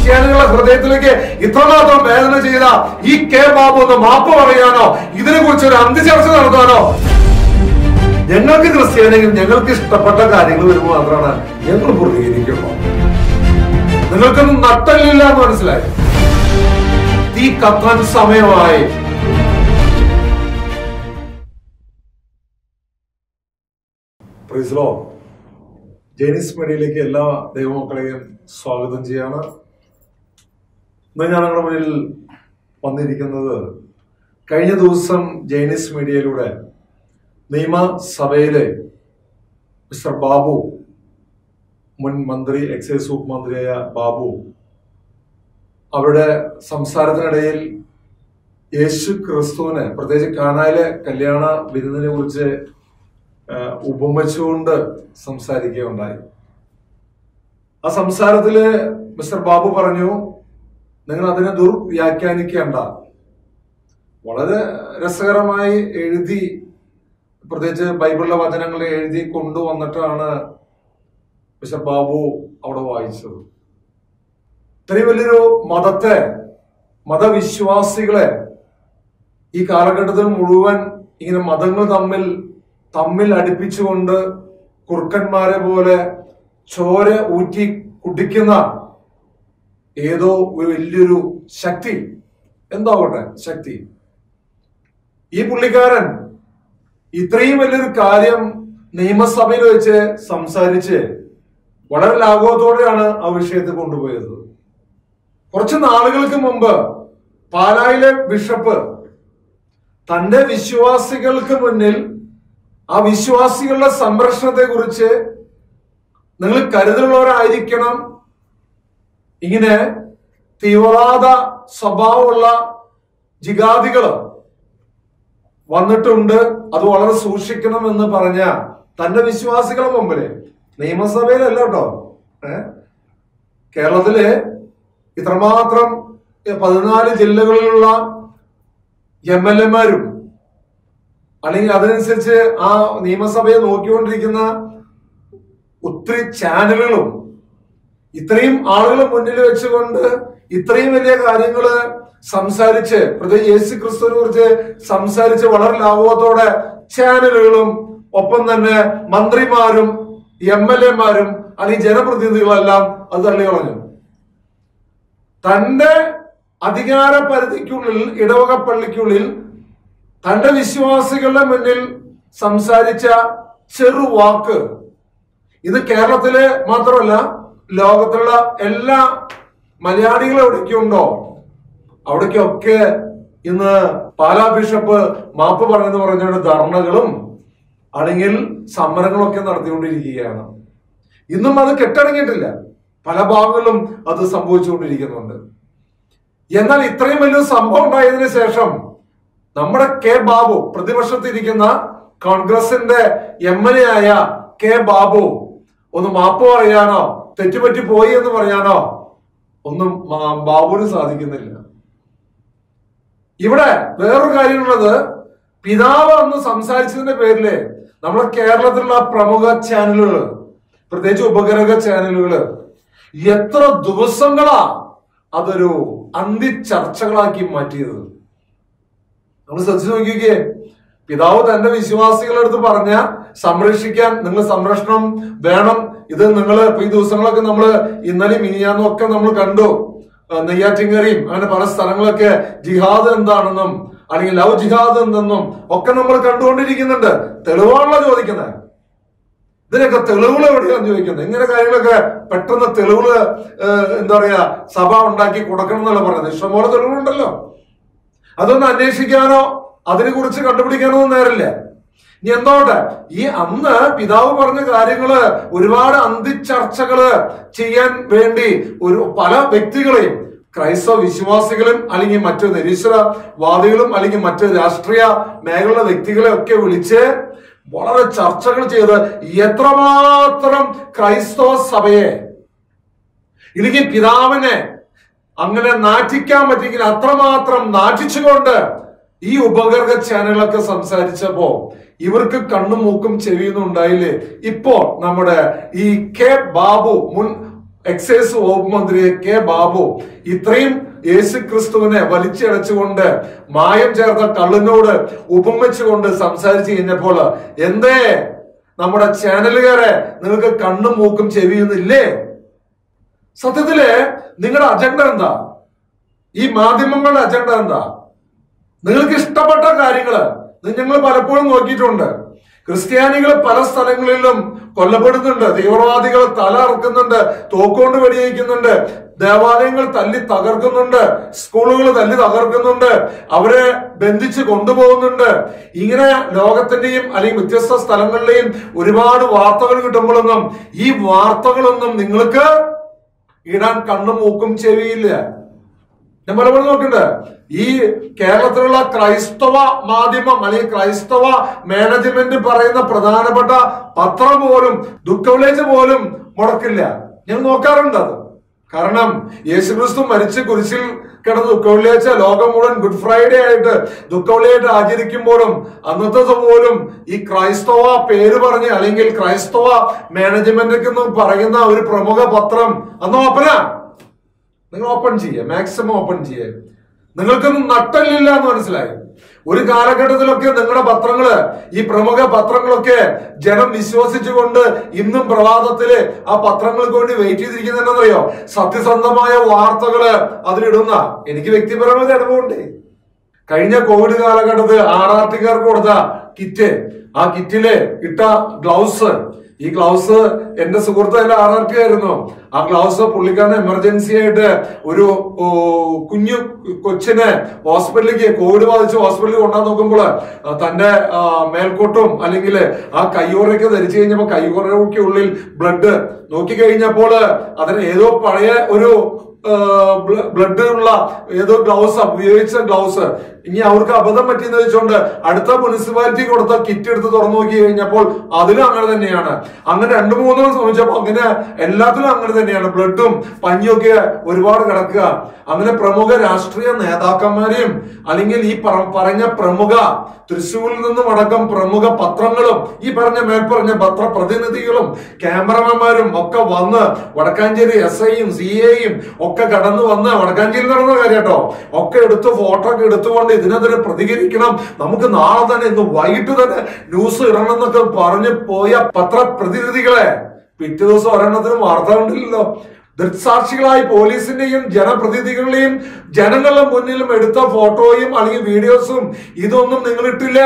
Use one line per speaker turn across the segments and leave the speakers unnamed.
ക്രിസ്ത്യാനികളുടെ ഹൃദയത്തിലേക്ക് ഇത്രമാത്രം വേദന ചെയ്ത ഈ കെ ബാബു ഒന്ന് മാപ്പ് പറയാനോ ഇതിനെ കുറിച്ച് ഒരു അന്ത്യചർച്ച നടത്താനോ ഞങ്ങൾക്ക് ക്രിസ്ത്യാനികൾ ഞങ്ങൾക്ക് ഇഷ്ടപ്പെട്ട കാര്യങ്ങൾ വരുമ്പോൾ മാത്രമാണ് ഞങ്ങൾ പ്രതികരിക്കുള്ളൂ നിങ്ങൾക്കൊന്നും നട്ടല്ലില്ല എന്ന് മനസ്സിലായി തീ കത്താൻ സമയമായി പ്രിസ്ലോ ജെനിസ് മീഡിയയിലേക്ക് എല്ലാ ദൈവമക്കളെയും സ്വാഗതം ചെയ്യാണ് ഇന്ന് ഞാൻ നിങ്ങളുടെ മുന്നിൽ വന്നിരിക്കുന്നത് കഴിഞ്ഞ ദിവസം ജൈനിസ് മീഡിയയിലൂടെ നിയമസഭയിലെ മിസ്റ്റർ ബാബു മുൻ മന്ത്രി എക്സൈസ് വകുപ്പ് മന്ത്രിയായ ബാബു അവരുടെ സംസാരത്തിനിടയിൽ യേശു ക്രിസ്തുവിനെ പ്രത്യേകിച്ച് കാനായിലെ കല്യാണ വിരുന്നിനെ കുറിച്ച് ഏഹ്, ഉപമിച്ചുകൊണ്ട് സംസാരിക്കുകയുണ്ടായി ആ സംസാരത്തില് മിസ്റ്റർ ബാബു പറഞ്ഞു നിങ്ങൾ അതിനെ ദുർവ്യാഖ്യാനിക്കേണ്ട വളരെ രസകരമായി എഴുതി പ്രത്യേകിച്ച് ബൈബിളിലെ വചനങ്ങൾ എഴുതി കൊണ്ടുവന്നിട്ടാണ് മിസ്റ്റർ ബാബു അവിടെ വായിച്ചത് ഇത്രയും വലിയൊരു മതത്തെ മതവിശ്വാസികളെ ഈ കാലഘട്ടത്തിൽ മുഴുവൻ ഇങ്ങനെ മതങ്ങൾ തമ്മിൽ തമ്മിൽ അടുപ്പിച്ചുകൊണ്ട് കുറുക്കന്മാരെ പോലെ ചോര ഊറ്റി കുടിക്കുന്ന ഏതോ ഒരു വലിയൊരു ശക്തി എന്താവട്ടെ ശക്തി ഈ പുള്ളിക്കാരൻ ഇത്രയും വലിയൊരു കാര്യം നിയമസഭയിൽ വെച്ച് സംസാരിച്ച് വളരെ ലാഘവത്തോടെയാണ് ആ വിഷയത്തെ കൊണ്ടുപോയത് കുറച്ച് നാളുകൾക്ക് മുമ്പ് പാലായിലെ ബിഷപ്പ് തന്റെ വിശ്വാസികൾക്ക് മുന്നിൽ ആ വിശ്വാസികളുടെ സംരക്ഷണത്തെ കുറിച്ച് നിങ്ങൾ കരുതലുള്ളവരായിരിക്കണം ഇങ്ങനെ തീവ്രവാദ സ്വഭാവമുള്ള ജിഗാദികള് വന്നിട്ടുണ്ട് അത് വളരെ സൂക്ഷിക്കണം എന്ന് പറഞ്ഞ തന്റെ വിശ്വാസികളുടെ മുമ്പില് നിയമസഭയിലല്ല കേട്ടോ ഏ കേരളത്തില് ഇത്രമാത്രം പതിനാല് ജില്ലകളിലുള്ള എം എൽ എമാരും അല്ലെങ്കിൽ അതിനനുസരിച്ച് ആ നിയമസഭയെ നോക്കിക്കൊണ്ടിരിക്കുന്ന ഒത്തിരി ചാനലുകളും ഇത്രയും ആളുകളെ മുന്നിൽ വെച്ചുകൊണ്ട് ഇത്രയും വലിയ കാര്യങ്ങള് സംസാരിച്ച് പ്രത്യേകിച്ച് യേശു ക്രിസ്തുവിനെ കുറിച്ച് സംസാരിച്ച് വളരെ ലാഘവത്തോടെ ചാനലുകളും ഒപ്പം തന്നെ മന്ത്രിമാരും എം എൽ എമാരും അല്ലെങ്കിൽ ജനപ്രതിനിധികളെല്ലാം അത് തള്ളി കളഞ്ഞു തന്റെ അധികാര പരിധിക്കുള്ളിൽ ഇടവക പള്ളിക്കുള്ളിൽ തന്റെ വിശ്വാസികളുടെ മുന്നിൽ സംസാരിച്ച ചെറു വാക്ക് ഇത് കേരളത്തില് മാത്രമല്ല ലോകത്തുള്ള എല്ലാ മലയാളികളും എവിടേക്കുണ്ടോ അവിടേക്കൊക്കെ ഇന്ന് പാലാ ബിഷപ്പ് മാപ്പ് പറയുന്നു പറഞ്ഞുകൊണ്ട് ധർണകളും അല്ലെങ്കിൽ സമരങ്ങളൊക്കെ നടത്തിക്കൊണ്ടിരിക്കുകയാണ് ഇന്നും അത് കെട്ടടങ്ങിയിട്ടില്ല പല ഭാഗങ്ങളിലും അത് സംഭവിച്ചുകൊണ്ടിരിക്കുന്നുണ്ട് എന്നാൽ ഇത്രയും വലിയൊരു സംഭവം ഉണ്ടായതിനു ശേഷം നമ്മുടെ കെ ബാബു പ്രതിപക്ഷത്തിരിക്കുന്ന കോൺഗ്രസിന്റെ എം എൽ എ ആയ കെ ബാബു ഒന്ന് മാപ്പ് പറയാനോ തെറ്റുപറ്റി പോയി എന്ന് പറയാനോ ഒന്നും മാ- ബാബുവിന് സാധിക്കുന്നില്ല ഇവിടെ വേറൊരു കാര്യമുള്ളത് പിതാവ് അന്ന് സംസാരിച്ചതിന്റെ പേരില് നമ്മുടെ കേരളത്തിലുള്ള പ്രമുഖ ചാനലുകൾ പ്രത്യേകിച്ച് ഉപഗ്രഹ ചാനലുകള് എത്ര ദിവസങ്ങളാ അതൊരു അന്തി ചർച്ചകളാക്കി മാറ്റിയത് നമ്മൾ ശ്രദ്ധിച്ചു നോക്കിക്കേ പിതാവ് തന്റെ വിശ്വാസികളുടെ അടുത്ത് പറഞ്ഞ സംരക്ഷിക്കാൻ നിങ്ങൾ സംരക്ഷണം വേണം ഇത് നിങ്ങൾ ഇപ്പൊ ഈ ദിവസങ്ങളൊക്കെ നമ്മൾ ഇന്നലെ മിനിയാന്നും ഒക്കെ നമ്മൾ കണ്ടു ആ, നെയ്യാറ്റിങ്കരയും അങ്ങനെ പല സ്ഥലങ്ങളൊക്കെ ജിഹാദ് എന്താണെന്നും അല്ലെങ്കിൽ ലവ് ജിഹാദ് എന്തെന്നും ഒക്കെ നമ്മൾ കണ്ടുകൊണ്ടിരിക്കുന്നുണ്ട് തെളിവാണല്ലോ ചോദിക്കുന്നത് ഇതിനൊക്കെ തെളിവുകൾ എവിടെയാന്ന് ചോദിക്കുന്നത് ഇങ്ങനെ കാര്യങ്ങളൊക്കെ പെട്ടെന്ന് തെളിവുകൾ എന്താ പറയാ സഭ ഉണ്ടാക്കി കൊടുക്കണം എന്നല്ല പറയുന്നത് ഇഷ്ടംപോലെ തെളിവുകളുണ്ടല്ലോ അതൊന്ന് അന്വേഷിക്കാനോ അതിനെ കുറിച്ച് കണ്ടുപിടിക്കാനോ ഒന്നും നേരില്ല ഇനി എന്തോട്ടെ ഈ അന്ന് പിതാവ് പറഞ്ഞ കാര്യങ്ങള് ഒരുപാട് അന്തിച്ചർച്ചകള് ചെയ്യാൻ വേണ്ടി ഒരു പല വ്യക്തികളെയും ക്രൈസ്തവ വിശ്വാസികളും അല്ലെങ്കിൽ മറ്റു നിരീശ്വരവാദികളും അല്ലെങ്കിൽ മറ്റ് രാഷ്ട്രീയ മേഖലയിലെ വ്യക്തികളെ ഒക്കെ വിളിച്ച് വളരെ ചർച്ചകൾ ചെയ്ത് എത്രമാത്രം ക്രൈസ്തവ സഭയെ ഇല്ലെങ്കിൽ പിതാവിനെ അങ്ങനെ നാറ്റിക്കാൻ പറ്റിയെങ്കിൽ അത്രമാത്രം നാറ്റിച്ചുകൊണ്ട് ഈ ഉപഗ്രഹ ചാനലൊക്കെ സംസാരിച്ചപ്പോ ഇവർക്ക് കണ്ണും മൂക്കും ചെവിയൊന്നും ഉണ്ടായില്ലേ ഇപ്പോ നമ്മുടെ ഈ കെ ബാബു മുൻ എക്സൈസ് വകുപ്പ് മന്ത്രി കെ ബാബു ഇത്രയും യേശു ക്രിസ്തുവിനെ വലിച്ചടച്ചുകൊണ്ട് മായം ചേർത്ത കള്ളിനോട് ഉപമിച്ചുകൊണ്ട് സംസാരിച്ചു കഴിഞ്ഞപ്പോൾ എന്തേ നമ്മുടെ ചാനലുകാരെ നിങ്ങൾക്ക് കണ്ണും മൂക്കും ചെവിയുന്നില്ലേ സത്യത്തില് നിങ്ങളുടെ അജണ്ട എന്താ ഈ മാധ്യമങ്ങളുടെ അജണ്ട എന്താ നിങ്ങൾക്ക് ഇഷ്ടപ്പെട്ട കാര്യങ്ങള് നിങ്ങൾ പലപ്പോഴും നോക്കിയിട്ടുണ്ട് ക്രിസ്ത്യാനികൾ പല സ്ഥലങ്ങളിലും കൊല്ലപ്പെടുന്നുണ്ട് തീവ്രവാദികൾ തല ഇറക്കുന്നുണ്ട് തോക്കുകൊണ്ട് വെടിവെക്കുന്നുണ്ട് ദേവാലയങ്ങൾ തല്ലി തകർക്കുന്നുണ്ട് സ്കൂളുകൾ തല്ലി തകർക്കുന്നുണ്ട് അവരെ ബന്ധിച്ച് കൊണ്ടുപോകുന്നുണ്ട് ഇങ്ങനെ ലോകത്തിന്റെയും അല്ലെങ്കിൽ വ്യത്യസ്ത സ്ഥലങ്ങളിലെയും ഒരുപാട് വാർത്തകൾ കിട്ടുമ്പോഴൊന്നും ഈ വാർത്തകളൊന്നും നിങ്ങൾക്ക് ഇടാൻ കണ്ണും മൂക്കും ചെവിയില്ല ഞാൻ പലപ്പോഴും നോക്കുന്നുണ്ട് ഈ കേരളത്തിലുള്ള ക്രൈസ്തവ മാധ്യമം അല്ലെങ്കിൽ ക്രൈസ്തവ മാനേജ്മെന്റ് പറയുന്ന പ്രധാനപ്പെട്ട പത്രം പോലും ദുഃഖവിളേജ് പോലും മുടക്കില്ല ഞാൻ നോക്കാറുണ്ട് അത് കാരണം യേശുക്രിസ്തു മരിച്ച് കുരിശിൽ കിടന്ന് ദുഃഖവെള്ളിയാഴ്ച ലോകം മുഴുവൻ ഗുഡ് ഫ്രൈഡേ ആയിട്ട് ദുഃഖവെള്ളിയായിട്ട് ആചരിക്കുമ്പോഴും അന്നത്തെ ദിവസം പോലും ഈ ക്രൈസ്തവ പേര് പറഞ്ഞ് അല്ലെങ്കിൽ ക്രൈസ്തവ മാനേജ്മെന്റ് പറയുന്ന ഒരു പ്രമുഖ പത്രം അന്ന് ഓപ്പനാ നിങ്ങൾ ഓപ്പൺ ചെയ്യുക മാക്സിമം ഓപ്പൺ ചെയ്യുക നിങ്ങൾക്കൊന്നും നട്ടല്ലില്ല എന്ന് മനസ്സിലായി ഒരു കാലഘട്ടത്തിലൊക്കെ നിങ്ങളുടെ പത്രങ്ങള് ഈ പ്രമുഖ പത്രങ്ങളൊക്കെ ജനം വിശ്വസിച്ചുകൊണ്ട് ഇന്നും പ്രഭാതത്തില് ആ പത്രങ്ങൾക്ക് വേണ്ടി വെയിറ്റ് ചെയ്തിരിക്കുന്നതെന്നറിയോ സത്യസന്ധമായ വാർത്തകള് അതിലിടുന്ന എനിക്ക് വ്യക്തിപരമായ അനുഭവമുണ്ട് കഴിഞ്ഞ കോവിഡ് കാലഘട്ടത്ത് ആർ ആർ ടിക്കാർക്ക് കൊടുത്ത കിറ്റ് ആ കിറ്റില് ഇട്ട ഗ്ലൗസ് ഈ ഗ്ലൗസ് എന്റെ സുഹൃത്ത് എന്റെ ആർ ആർ ടി ആയിരുന്നു ആ ഗ്ലൗസ് പുള്ളിക്കാരന് എമർജൻസി ആയിട്ട് ഒരു ഓ, കുഞ്ഞു കൊച്ചിനെ ഹോസ്പിറ്റലിലേക്ക് കോവിഡ് ബാധിച്ച് ഹോസ്പിറ്റലിൽ കൊണ്ടാൻ നോക്കുമ്പോൾ തന്റെ ആ, മേൽക്കോട്ടും അല്ലെങ്കിൽ ആ കയ്യോറയ്ക്ക് ധരിച്ചു കഴിഞ്ഞപ്പോൾ കയ്യോറയ്ക്ക് ഉള്ളിൽ ബ്ലഡ് നോക്കി കഴിഞ്ഞപ്പോൾ അതിന് ഏതോ പഴയ ഒരു ബ്ലഡ് ഉള്ള ഏതോ ഗ്ലൗസ് ഉപയോഗിച്ച ഗ്ലൗസ് ഇനി അവർക്ക് അബദ്ധം പറ്റിയെന്ന് വെച്ചുകൊണ്ട് അടുത്ത മുനിസിപ്പാലിറ്റി കൊടുത്ത കിറ്റ് എടുത്ത് തുറന്നു നോക്കി കഴിഞ്ഞപ്പോൾ അതിലും അങ്ങനെ തന്നെയാണ് അങ്ങനെ രണ്ടു മൂന്നെണ്ണം ശ്രമിച്ചപ്പോൾ അങ്ങനെ എല്ലാത്തിലും അങ്ങനെ തന്നെയാണ് ബ്ലഡും പഞ്ഞിയൊക്കെ ഒരുപാട് കിടക്കുക അങ്ങനെ പ്രമുഖ രാഷ്ട്രീയ നേതാക്കന്മാരെയും അല്ലെങ്കിൽ ഈ പറ- പറഞ്ഞ പ്രമുഖ തൃശ്ശൂരിൽ നിന്നും അടക്കം പ്രമുഖ പത്രങ്ങളും ഈ പറഞ്ഞ മേൽപ്പറഞ്ഞ പത്രപ്രതിനിധികളും ക്യാമറമാന്മാരും ഒക്കെ വന്ന് വടക്കാഞ്ചേരി എസ് ഐയും സി എയും ഒക്കെ കടന്നു വന്ന് വടക്കാഞ്ചേരി നടന്ന കാര്യം കേട്ടോ ഒക്കെ എടുത്ത് ഫോട്ടോ ഒക്കെ എടുത്തുകൊണ്ട് ഇതിനെതിരെ പ്രതികരിക്കണം നമുക്ക് നാളെ തന്നെ ഇന്ന് വൈകിട്ട് തന്നെ ന്യൂസ് ഇടണം എന്നൊക്കെ പറഞ്ഞു പോയ പത്രപ്രതിനിധികളെ പിറ്റേ ദിവസം ഒരെണ്ണത്തിനും വാർത്ത കണ്ടില്ലല്ലോ ദൃക്സാക്ഷികളായി പോലീസിന്റെയും ജനപ്രതിനിധികളുടെയും ജനങ്ങളുടെ മുന്നിലും എടുത്ത ഫോട്ടോയും അല്ലെങ്കിൽ വീഡിയോസും ഇതൊന്നും നിങ്ങൾ ഇട്ടില്ല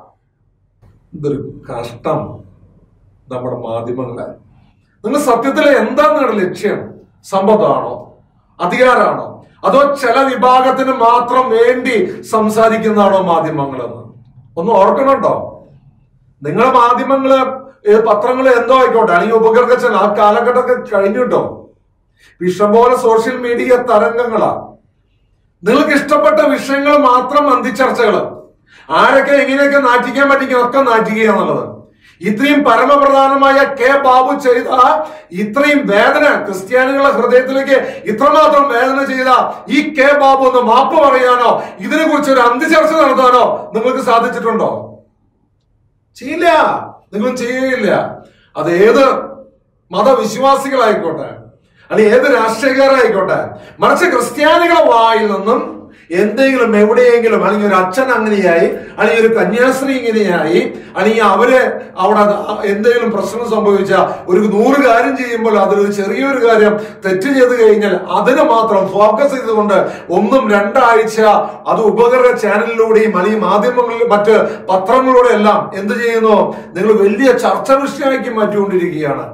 ഇതൊരു കഷ്ടം നമ്മുടെ മാധ്യമങ്ങളെ നിങ്ങൾ സത്യത്തിൽ എന്താണ് നിങ്ങളുടെ ലക്ഷ്യം സമ്പത്താണോ അധികാരമാണോ അതോ ചില വിഭാഗത്തിന് മാത്രം വേണ്ടി സംസാരിക്കുന്നതാണോ മാധ്യമങ്ങളെന്ന് ഒന്ന് ഓർക്കണുണ്ടോ നിങ്ങളെ മാധ്യമങ്ങള് ഏ, പത്രങ്ങള് എന്തോ ആയിക്കോട്ടെ അല്ലെങ്കിൽ ഉപകരണ ആ കാലഘട്ടമൊക്കെ കഴിഞ്ഞു കേട്ടോ ഇഷ്ടംപോലെ സോഷ്യൽ മീഡിയ തരംഗങ്ങളാ നിങ്ങൾക്ക് ഇഷ്ടപ്പെട്ട വിഷയങ്ങൾ മാത്രം അന്തിച്ചർച്ചകള് ആരൊക്കെ എങ്ങനെയൊക്കെ നാറ്റിക്കാൻ പറ്റിക്കും ഒക്കെ നാറ്റിക്കുക എന്നുള്ളത് ഇത്രയും പരമപ്രധാനമായ കെ ബാബു ചെയ്ത ഇത്രയും വേദന ക്രിസ്ത്യാനികളുടെ ഹൃദയത്തിലേക്ക് ഇത്രമാത്രം വേദന ചെയ്ത ഈ കെ ബാബു ഒന്ന് മാപ്പ് പറയാനോ ഇതിനെ കുറിച്ച് ഒരു അന്തിചർച്ച നടത്താനോ നിങ്ങൾക്ക് സാധിച്ചിട്ടുണ്ടോ ചെയ്യില്ല നിങ്ങൾ ചെയ്യുകയില്ല അത് ഏത് മതവിശ്വാസികളായിക്കോട്ടെ അല്ലെങ്കിൽ ഏത് രാഷ്ട്രീയക്കാരായിക്കോട്ടെ മറിച്ച് ക്രിസ്ത്യാനികളെ വായിൽ നിന്നും എന്തെങ്കിലും എവിടെയെങ്കിലും അല്ലെങ്കിൽ ഒരു അച്ഛൻ അങ്ങനെയായി അല്ലെങ്കിൽ ഒരു കന്യാസ്ത്രീ ഇങ്ങനെയായി അല്ലെങ്കിൽ അവര് അവിടെ എന്തെങ്കിലും പ്രശ്നം സംഭവിച്ച ഒരു നൂറ് കാര്യം ചെയ്യുമ്പോൾ അതിലൊരു ചെറിയൊരു കാര്യം തെറ്റ് ചെയ്ത് കഴിഞ്ഞാൽ അതിന് മാത്രം ഫോക്കസ് ചെയ്തുകൊണ്ട് ഒന്നും രണ്ടാഴ്ച അത് ഉപകരണ ചാനലിലൂടെയും അല്ലെങ്കിൽ മാധ്യമങ്ങളിൽ മറ്റ് പത്രങ്ങളിലൂടെ എല്ലാം എന്ത് ചെയ്യുന്നു നിങ്ങൾ വലിയ ചർച്ച വിഷയമാക്കി മാറ്റിക്കൊണ്ടിരിക്കുകയാണ്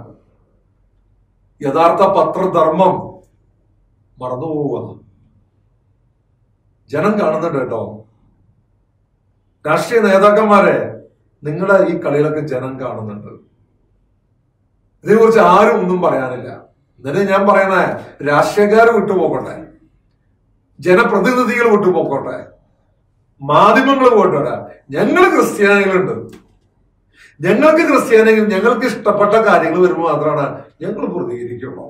യഥാർത്ഥ പത്രധർമ്മം മറന്നുപോവുക ജനം കാണുന്നുണ്ട് കേട്ടോ രാഷ്ട്രീയ നേതാക്കന്മാരെ നിങ്ങളുടെ ഈ കളികളൊക്കെ ജനം കാണുന്നുണ്ട് ഇതിനെക്കുറിച്ച് ആരും ഒന്നും പറയാനില്ല എന്നിട്ട് ഞാൻ പറയുന്ന രാഷ്ട്രീയക്കാർ വിട്ടുപോകട്ടെ ജനപ്രതിനിധികൾ വിട്ടുപോക്കോട്ടെ മാധ്യമങ്ങൾ പോട്ടെ ഞങ്ങൾ ക്രിസ്ത്യാനികളുണ്ട് ഞങ്ങൾക്ക് ക്രിസ്ത്യാനികൾ ഞങ്ങൾക്ക് ഇഷ്ടപ്പെട്ട കാര്യങ്ങൾ വരുമ്പോൾ മാത്രമാണ് ഞങ്ങൾ പ്രതികരിക്കുള്ളൂ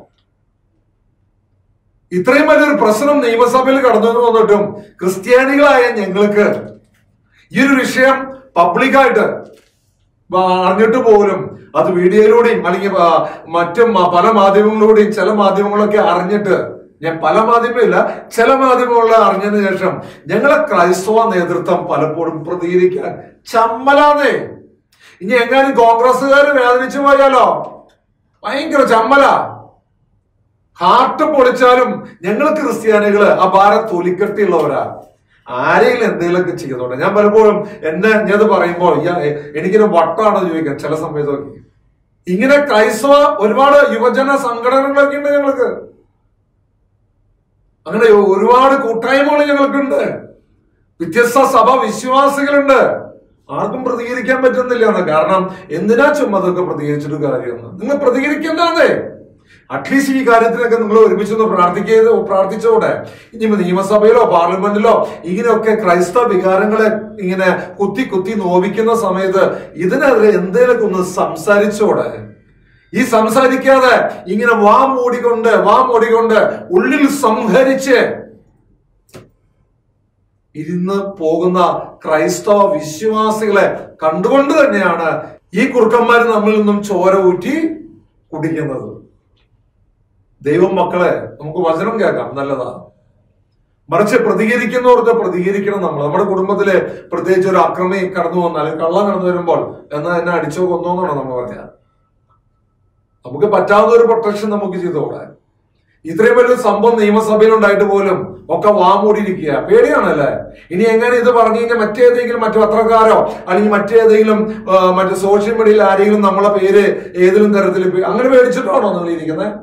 ഇത്രയും വലിയൊരു പ്രശ്നം നിയമസഭയിൽ കടന്നു എന്ന് വന്നിട്ടും ക്രിസ്ത്യാനികളായ ഞങ്ങൾക്ക് ഈ ഒരു വിഷയം പബ്ലിക്കായിട്ട് വ- അറിഞ്ഞിട്ട് പോലും അത് വീഡിയോയിലൂടെയും അല്ലെങ്കിൽ ആ, മറ്റും ആ, പല മാധ്യമങ്ങളിലൂടെയും ചില മാധ്യമങ്ങളൊക്കെ അറിഞ്ഞിട്ട് ഞാൻ പല മാധ്യമമില്ല ചില മാധ്യമങ്ങളിൽ അറിഞ്ഞതിന് ശേഷം ഞങ്ങളെ ക്രൈസ്തവ നേതൃത്വം പലപ്പോഴും പ്രതികരിക്കാൻ ചമ്മലാന്നേ ഇനി എങ്ങാനും കോൺഗ്രസ്സുകാർ വേദനിച്ചു പോയാലോ ഭയങ്കര ചമ്മല ഹാർട്ട് പൊളിച്ചാലും ഞങ്ങൾ ക്രിസ്ത്യാനികള് ആ ഭാരം തൊലിക്കട്ടിയുള്ളവരാ ആരെങ്കിലും എന്തെങ്കിലുമൊക്കെ ചെയ്യുന്നുണ്ട് ഞാൻ പലപ്പോഴും എന്നെ ഞാനത് പറയുമ്പോൾ ഇയാ- എനിക്കിന് വട്ടാണോ ചോദിക്കാൻ ചില സമയത്തൊക്കെ ഇങ്ങനെ ക്രൈസ്തവ ഒരുപാട് യുവജന സംഘടനകളൊക്കെ ഉണ്ട് ഞങ്ങൾക്ക് അങ്ങനെ ഒരുപാട് കൂട്ടായ്മകൾ ഞങ്ങൾക്കുണ്ട് വ്യത്യസ്ത സഭ വിശ്വാസികളുണ്ട് ആർക്കും പ്രതികരിക്കാൻ പറ്റുന്നില്ല എന്ന് കാരണം എന്തിനാ ചുമ്മാ അതൊക്കെ പ്രതികരിച്ചിട്ട് കാര്യമെന്ന് നിങ്ങൾ പ്രതികരിക്കണ്ടാന്നേ അറ്റ്ലീസ്റ്റ് ഈ കാര്യത്തിനൊക്കെ നിങ്ങൾ ഒരുമിച്ചൊന്ന് പ്രാർത്ഥിക്കുക പ്രാർത്ഥിച്ചോടെ ഇനി നിയമസഭയിലോ പാർലമെന്റിലോ ഇങ്ങനെയൊക്കെ ക്രൈസ്തവ വികാരങ്ങളെ ഇങ്ങനെ കുത്തി കുത്തി നോവിക്കുന്ന സമയത്ത് ഇതിനെതിരെ എന്തേലൊക്കെ ഒന്ന് സംസാരിച്ചോടെ ഈ സംസാരിക്കാതെ ഇങ്ങനെ വാ മൂടിക്കൊണ്ട് വാ മൂടിക്കൊണ്ട് ഉള്ളിൽ സംഹരിച്ച് ഇരുന്ന് പോകുന്ന ക്രൈസ്തവ വിശ്വാസികളെ കണ്ടുകൊണ്ട് തന്നെയാണ് ഈ കുറുക്കന്മാർ നമ്മിൽ നിന്നും ചോര ഊറ്റി കുടിക്കുന്നത് ദൈവം മക്കളെ നമുക്ക് വചനം കേൾക്കാം നല്ലതാ മറിച്ച് പ്രതികരിക്കുന്നവർക്ക് പ്രതികരിക്കണം നമ്മൾ നമ്മുടെ കുടുംബത്തില് പ്രത്യേകിച്ച് ഒരു അക്രമി കടന്നു വന്നാൽ കള്ളം കടന്നു വരുമ്പോൾ എന്നാ എന്നെ അടിച്ചോ കൊന്നോ എന്നാണ് നമ്മൾ പറഞ്ഞത് നമുക്ക് പറ്റാവുന്ന ഒരു പ്രൊട്ടക്ഷൻ നമുക്ക് ചെയ്തോളെ ഇത്രയും വലിയ സംഭവം നിയമസഭയിൽ ഉണ്ടായിട്ട് പോലും ഒക്കെ വാമൂടിയിരിക്കുക പേടിയാണല്ലേ ഇനി എങ്ങനെ ഇത് പറഞ്ഞു കഴിഞ്ഞാൽ മറ്റേതെങ്കിലും മറ്റു പത്രക്കാരോ അല്ലെങ്കിൽ മറ്റേതെങ്കിലും ആ, മറ്റു സോഷ്യൽ മീഡിയയിൽ ആരെങ്കിലും നമ്മളെ പേര് ഏതെങ്കിലും തരത്തിൽ പേ- അങ്ങനെ പേടിച്ചിട്ടാണോ നിങ്ങൾ ഇരിക്കുന്നത്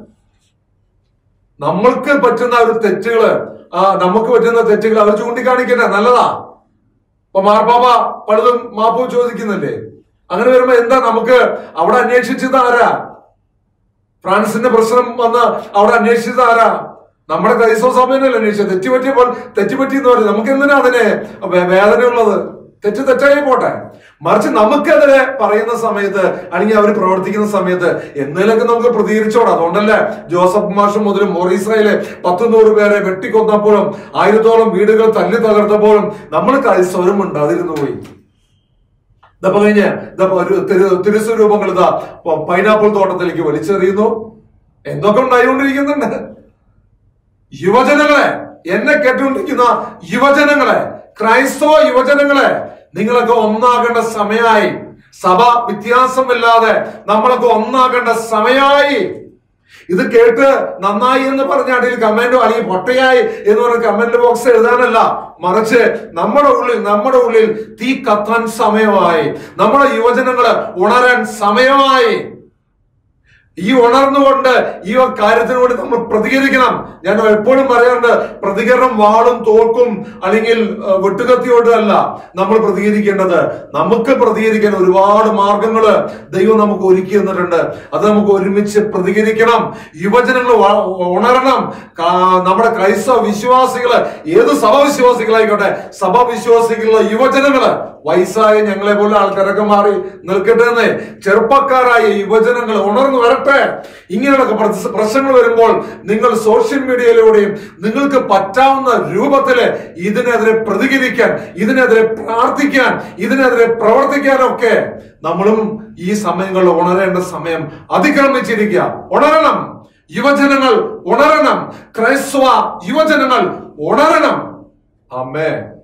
നമ്മൾക്ക് പറ്റുന്ന ഒരു തെറ്റുകള് ആ നമുക്ക് പറ്റുന്ന തെറ്റുകൾ അവർ ചൂണ്ടിക്കാണിക്കട്ടെ നല്ലതാ ഇപ്പൊ മാർപ്പാപ്പ പലതും മാപ്പ് ചോദിക്കുന്നില്ലേ അങ്ങനെ വരുമ്പോ എന്താ നമുക്ക് അവിടെ അന്വേഷിച്ചത് ആരാ ഫ്രാൻസിന്റെ പ്രശ്നം വന്ന് അവിടെ അന്വേഷിച്ചത് ആരാ നമ്മുടെ ക്രൈസ്തവ സഭയിലല്ലേ അന്വേഷിച്ചത് തെറ്റുപറ്റിയപ്പോൾ തെറ്റുപറ്റി എന്ന് പറയും നമുക്ക് എന്തിനാ അതിന് വേ- വേദനയുള്ളത് തെറ്റ് തെറ്റായി പോട്ടെ മറിച്ച് നമുക്കെതിരെ പറയുന്ന സമയത്ത് അല്ലെങ്കിൽ അവർ പ്രവർത്തിക്കുന്ന സമയത്ത് എന്തെങ്കിലുമൊക്കെ നമുക്ക് പ്രതികരിച്ചോടാം അതുകൊണ്ടല്ലേ ജോസഫ് മാഷ് മുതൽ മൊറീസ്രയിലെ പത്ത് നൂറ് പേരെ വെട്ടിക്കൊന്നപ്പോഴും ആയിരത്തോളം വീടുകൾ തല്ലി തകർത്തപ്പോഴും നമ്മൾ ക്രൈസ്തവരും ഉണ്ടാതിരുന്നു പോയി ഇതപ്പോ കഴിഞ്ഞ് ഇതപ്പോ ഒരു തിരു തിരുസ്വരൂപങ്ങൾ ഇതാ പ- പൈനാപ്പിൾ തോട്ടത്തിലേക്ക് വലിച്ചെറിയുന്നു എന്തൊക്കെ ഉണ്ടായിക്കൊണ്ടിരിക്കുന്നുണ്ട് യുവജനങ്ങളെ എന്നെ കേട്ടുകൊണ്ടിരിക്കുന്ന യുവജനങ്ങളെ ക്രൈസ്തവ യുവജനങ്ങളെ നിങ്ങളൊക്കെ ഒന്നാകേണ്ട സമയമായി സഭ വ്യത്യാസമില്ലാതെ നമ്മളൊക്കെ ഒന്നാകേണ്ട സമയമായി ഇത് കേട്ട് നന്നായി എന്ന് പറഞ്ഞ അടിയിൽ കമന്റോ അല്ലെങ്കിൽ പൊട്ടയായി എന്ന് പറഞ്ഞ കമന്റ് ബോക്സ് എഴുതാനല്ല മറിച്ച് നമ്മുടെ ഉള്ളിൽ നമ്മുടെ ഉള്ളിൽ തീ കത്താൻ സമയമായി നമ്മുടെ യുവജനങ്ങള് ഉണരാൻ സമയമായി ഈ ഉണർന്നുകൊണ്ട് ഈ കാര്യത്തിന് വേണ്ടി നമ്മൾ പ്രതികരിക്കണം ഞാൻ എപ്പോഴും പറയാറുണ്ട് പ്രതികരണം വാളും തോക്കും അല്ലെങ്കിൽ ഏഹ്, വെട്ടുകത്തിയോടും അല്ല നമ്മൾ പ്രതികരിക്കേണ്ടത് നമുക്ക് പ്രതികരിക്കാൻ ഒരുപാട് മാർഗങ്ങള് ദൈവം നമുക്ക് ഒരുക്കി തന്നിട്ടുണ്ട് അത് നമുക്ക് ഒരുമിച്ച് പ്രതികരിക്കണം യുവജനങ്ങൾ വ- ഉണരണം കാ- നമ്മുടെ ക്രൈസ്തവ വിശ്വാസികള് ഏത് സഭവിശ്വാസികളായിക്കോട്ടെ സഭവിശ്വാസികളുടെ യുവജനങ്ങള് വയസ്സായ ഞങ്ങളെ പോലെ ആൾക്കാരൊക്കെ മാറി നിൽക്കട്ടെ എന്ന് ചെറുപ്പക്കാരായ യുവജനങ്ങൾ ഉണർന്നു വരട്ടെ ഇങ്ങനെയുള്ള പ്രശ്ന- പ്രശ്നങ്ങൾ വരുമ്പോൾ നിങ്ങൾ സോഷ്യൽ മീഡിയയിലൂടെയും നിങ്ങൾക്ക് പറ്റാവുന്ന രൂപത്തില് ഇതിനെതിരെ പ്രതികരിക്കാൻ ഇതിനെതിരെ പ്രാർത്ഥിക്കാൻ ഇതിനെതിരെ പ്രവർത്തിക്കാനൊക്കെ നമ്മളും ഈ സമയങ്ങളിൽ ഉണരേണ്ട സമയം അതിക്രമിച്ചിരിക്കുക ഉണരണം യുവജനങ്ങൾ ഉണരണം ക്രൈസ്തവ യുവജനങ്ങൾ ഉണരണം അമ്മേ